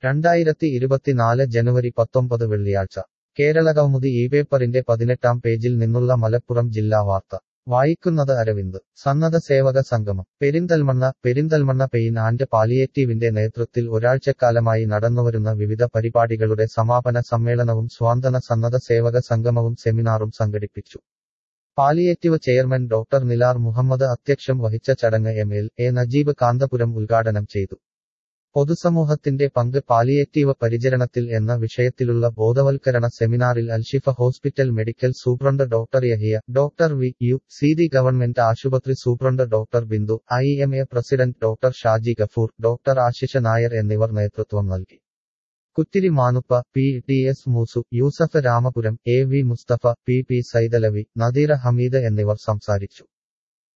രണ്ടായിരത്തി ഇരുപത്തിനാല് ജനുവരി പത്തൊമ്പത് വെള്ളിയാഴ്ച കേരളകൗമുദി ഈ പേപ്പറിന്റെ പതിനെട്ടാം പേജിൽ നിന്നുള്ള മലപ്പുറം ജില്ലാ വാർത്ത വായിക്കുന്നത് അരവിന്ദ് സന്നദ്ധ സേവക സംഗമം പെരിന്തൽമണ്ണ പെരിന്തൽമണ്ണ പെയിൻ ആൻഡ് പാലിയേറ്റീവിന്റെ നേതൃത്വത്തിൽ ഒരാഴ്ചക്കാലമായി നടന്നുവരുന്ന വിവിധ പരിപാടികളുടെ സമാപന സമ്മേളനവും സ്വാന്തന സന്നദ്ധ സേവക സംഗമവും സെമിനാറും സംഘടിപ്പിച്ചു palliative chairman doctor Nilar Muhammad അധ്യക്ഷം വഹിച്ച ചടങ്ങ് M L A Najeeb Kanthapuram ഉദ്ഘാടനം ചെയ്തു പൊതുസമൂഹത്തിന്റെ പങ്ക് പാലിയേറ്റീവ് പരിചരണത്തിൽ എന്ന വിഷയത്തിലുള്ള ബോധവൽക്കരണ സെമിനാറിൽ Alshifa hospital medical superintendent doctor Yahiya doctor V U Seethi government ആശുപത്രി superintendent doctor Bindu I M A president doctor Shaji Gafoor doctor Ashisha Nair എന്നിവർ നേതൃത്വം നൽകി Kuthiri Manuppa P T S Moosu Yusuf Ramapuram A V Musthafa P P Saithalavi Nadeera Hameed എന്നിവർ സംസാരിച്ചു